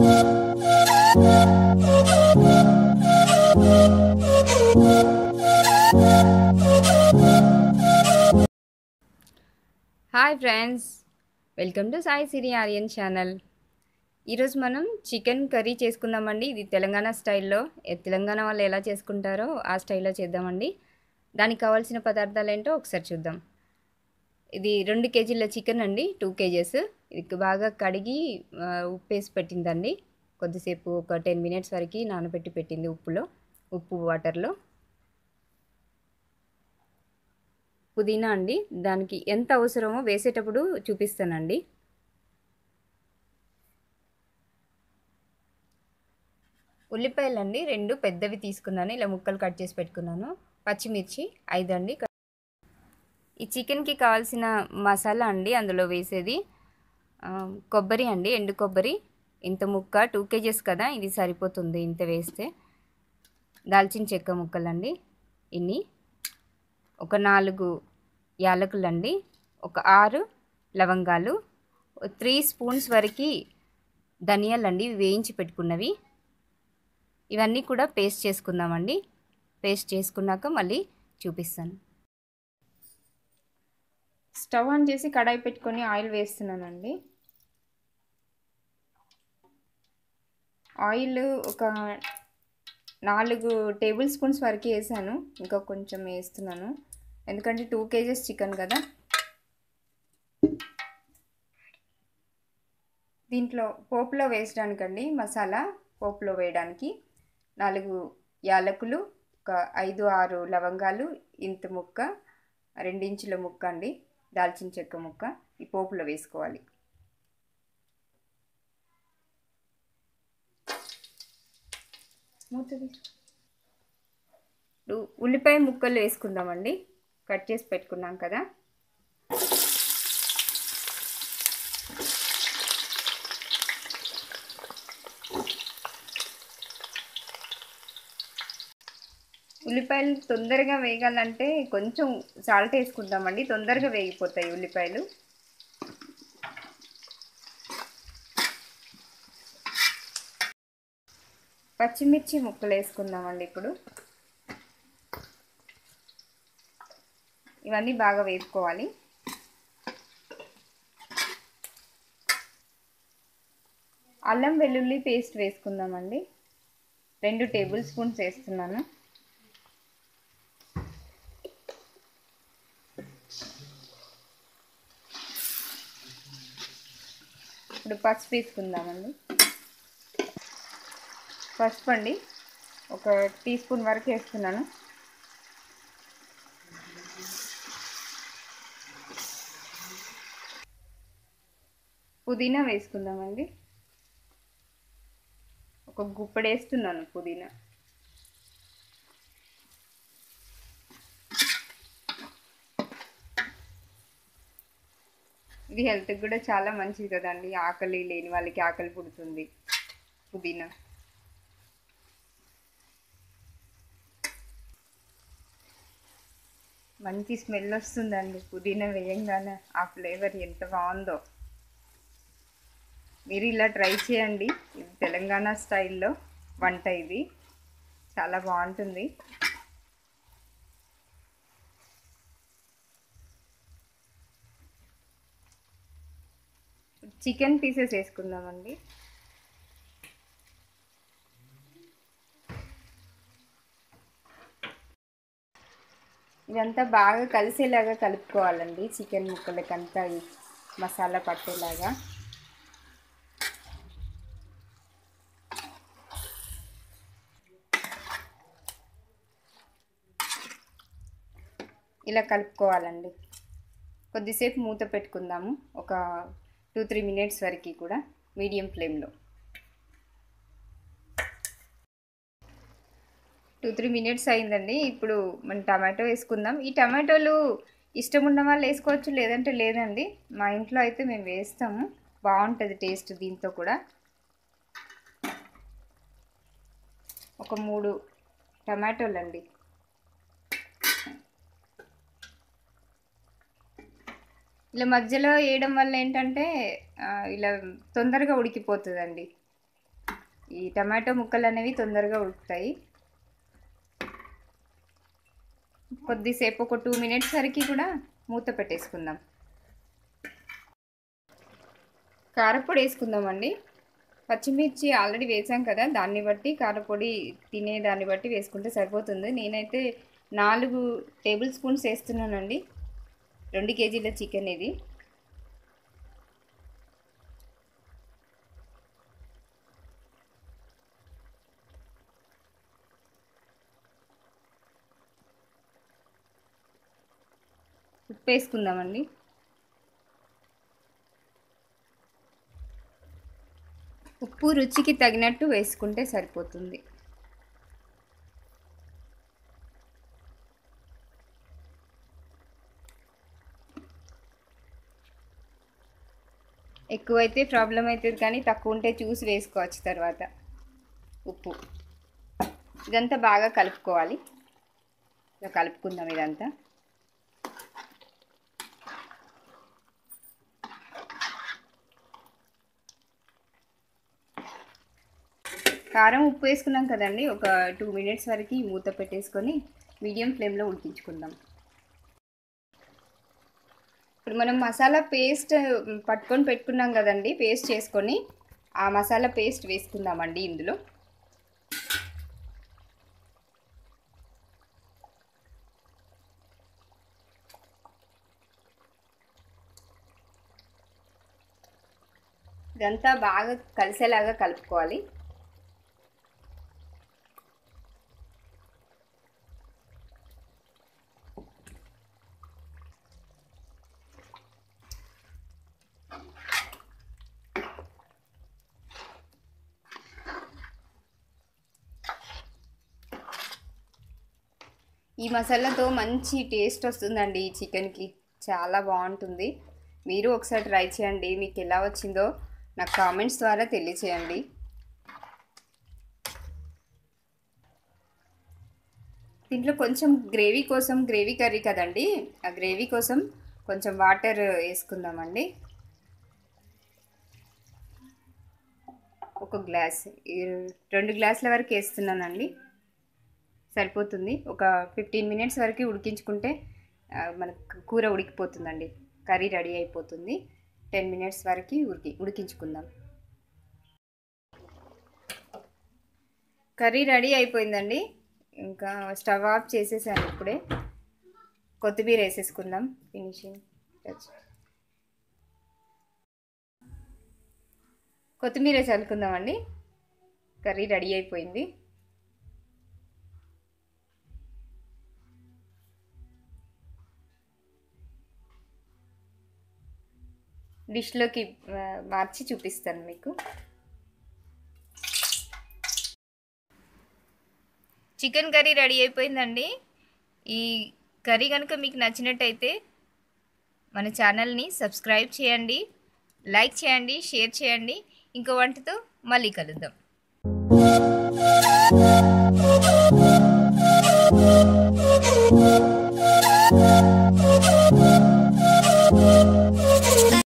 hi friends welcome to Sai Siri Aryan channel ఈరోజు మనం chicken curry చేసుకుందామండి ఇది తెలంగాణ స్టైల్లో ఏ- తెలంగాణ వాళ్ళు ఎలా చేసుకుంటారో ఆ స్టైల్లో చేద్దామండి దానికి కావాల్సిన పదార్థాలు ఏంటో ఒకసారి చూద్దాం ఇది రెండు కేజీల చికెన్ అండి టూ కేజెస్ ఇది బాగా కడిగి ఆ, ఉప్పు వేసి పెట్టిందండి కొద్దిసేపు ఒక టెన్ మినిట్స్ వరకు నానబెట్టి పెట్టింది ఉప్పులో ఉప్పు వాటర్లో పుదీనా అండి దానికి ఎంత అవసరమో వేసేటప్పుడు చూపిస్తానండి ఉల్లిపాయలు అండి రెండు పెద్దవి తీసుకున్నాను ఇలా ముక్కలు కట్ చేసి పెట్టుకున్నాను పచ్చిమిర్చి ఐదు అండి ఈ చికెన్కి కావాల్సిన మసాలా అండి అందులో వేసేది ఆ, కొబ్బరి అండి ఎండు కొబ్బరి ఇంత ముక్క టూ కేజెస్ కదా ఇది సరిపోతుంది ఇంత వేస్తే దాల్చిన చెక్క ముక్కలండి ఇన్ని ఒక నాలుగు యాలకులండి ఒక ఆరు లవంగాలు త్రీ స్పూన్స్ వరకు ధనియాలండి వేయించి పెట్టుకున్నవి ఇవన్నీ కూడా పేస్ట్ చేసుకుందామండి పేస్ట్ చేసుకున్నాక మళ్ళీ చూపిస్తాను స్టవ్ ఆన్ చేసి కడాయి పెట్టుకొని ఆయిల్ వేస్తున్నానండి ఆయిల్ ఒక నాలుగు టేబుల్ స్పూన్స్ వరకు వేసాను ఇంకా కొంచెం వేస్తున్నాను ఎందుకంటే టూ కేజెస్ చికెన్ కదా దీంట్లో పోపులో వేసడానికండి మసాలా పోపులో వేయడానికి నాలుగు యాలకులు ఒక ఐదు ఆరు లవంగాలు ఇంత ముక్క రెండించుల ముక్క అండి దాల్చిన చెక్క ముక్క ఈ పోపులో వేసుకోవాలి మూత ఇప్పుడు ఉల్లిపాయ ముక్కలు వేసుకుందామండి కట్ చేసి పెట్టుకున్నాం కదా ఉల్లిపాయలు తొందరగా వేగాలంటే కొంచెం సాల్ట్ వేసుకుందామండి తొందరగా వేగిపోతాయి ఉల్లిపాయలు పచ్చిమిర్చి ముక్కలు వేసుకుందామండి ఇప్పుడు ఇవన్నీ బాగా వేసుకోవాలి అల్లం వెల్లుల్లి పేస్ట్ వేసుకుందామండి రెండు టేబుల్ స్పూన్స్ వేస్తున్నాను ఇప్పుడు పసుపు వేసుకుందామండి పసుపు అండి ఒక టీ స్పూన్ వరకు వేస్తున్నాను పుదీనా వేసుకుందామండి ఒక గుప్పడు వేస్తున్నాను పుదీనా ఇది హెల్త్కి కూడా చాలా మంచిది కదండి ఆకలి లేని వాళ్ళకి ఆకలి పుడుతుంది పుదీనా మంచి స్మెల్ వస్తుందండి పుదీనా వేయంగానే ఆ ఫ్లేవర్ ఎంత బాగుందో మీరు ఇలా ట్రై చేయండి ఇది తెలంగాణ స్టైల్లో వంట ఇది చాలా బాగుంటుంది చికెన్ పీసెస్ వేసుకుందామండి ఇదంతా బాగా కలిసేలాగా కలుపుకోవాలండి చికెన్ ముక్కలకంతా ఈ మసాలా పట్టేలాగా ఇలా కలుపుకోవాలండి కొద్దిసేపు మూత పెట్టుకుందాము ఒక టూ త్రీ మినిట్స్ వరకు కూడా మీడియం ఫ్లేమ్లో టూ త్రీ మినిట్స్ అయిందండి ఇప్పుడు మనం టమాటో వేసుకుందాం ఈ టమాటోలు ఇష్టం ఉన్న వాళ్ళు వేసుకోవచ్చు లేదంటే లేదండి మా ఇంట్లో అయితే మేము వేస్తాము బాగుంటుంది టేస్ట్ దీంతో కూడా ఒక మూడు టమాటోలు అండి ఇలా మధ్యలో వేయడం వల్ల ఏంటంటే ఇలా తొందరగా ఉడికిపోతుందండి ఈ టమాటో ముక్కలు అనేవి తొందరగా ఉడుకుతాయి కొద్దిసేపు ఒక టూ మినిట్స్ వరకు కూడా మూత పెట్టేసుకుందాం కారపొడి వేసుకుందామండి పచ్చిమిర్చి ఆల్రెడీ వేసాం కదా దాన్ని బట్టి కారపొడి తినే దాన్ని బట్టి వేసుకుంటే సరిపోతుంది నేనైతే నాలుగు టేబుల్ స్పూన్స్ వేస్తున్నానండి రెండు కేజీల చికెన్ ఇది ఉప్పు వేసుకుందామండి ఉప్పు రుచికి తగినట్టు వేసుకుంటే సరిపోతుంది ఎక్కువైతే ప్రాబ్లం అవుతుంది కానీ తక్కువ ఉంటే చూసి వేసుకోవచ్చు తర్వాత ఉప్పు ఇదంతా బాగా కలుపుకోవాలి ఇలా కలుపుకుందాం ఇదంతా కారం ఉప్పు వేసుకున్నాం కదండి ఒక టూ మినిట్స్ వరకు మూత పెట్టేసుకొని మీడియం ఫ్లేమ్లో ఉడికించుకుందాం ఇప్పుడు మనం మసాలా పేస్ట్ పట్టుకొని పెట్టుకున్నాం కదండి పేస్ట్ చేసుకొని ఆ మసాలా పేస్ట్ వేసుకుందామండి ఇందులో ఇదంతా బాగా కలిసేలాగా కలుపుకోవాలి ఈ మసాలాతో మంచి టేస్ట్ వస్తుందండి ఈ చికెన్కి చాలా బాగుంటుంది మీరు ఒకసారి ట్రై చేయండి మీకు ఎలా వచ్చిందో నాకు కామెంట్స్ ద్వారా తెలియచేయండి దీంట్లో కొంచెం గ్రేవీ కోసం గ్రేవీ కర్రీ కదండి ఆ గ్రేవీ కోసం కొంచెం వాటర్ వేసుకుందామండి ఒక గ్లాస్ రెండు గ్లాసుల వరకు వేస్తున్నానండి సరిపోతుంది ఒక ఫిఫ్టీన్ మినిట్స్ వరకు ఉడికించుకుంటే మనకు కూర ఉడికిపోతుందండి కర్రీ రెడీ అయిపోతుంది టెన్ మినిట్స్ వరకు ఉడికి ఉడికించుకుందాం కర్రీ రెడీ అయిపోయిందండి ఇంకా స్టవ్ ఆఫ్ చేసేసాను ఇప్పుడే కొత్తిమీర వేసేసుకుందాం ఫినిషింగ్ టచ్ కొత్తిమీర చల్లుకుందామండి కర్రీ రెడీ అయిపోయింది డిష్లోకి మార్చి చూపిస్తాను మీకు చికెన్ కర్రీ రెడీ అయిపోయిందండి ఈ కర్రీ కనుక మీకు నచ్చినట్టయితే మన ఛానల్ని సబ్స్క్రైబ్ చేయండి లైక్ చేయండి షేర్ చేయండి ఇంకో వంటతో మళ్ళీ కలుద్దాం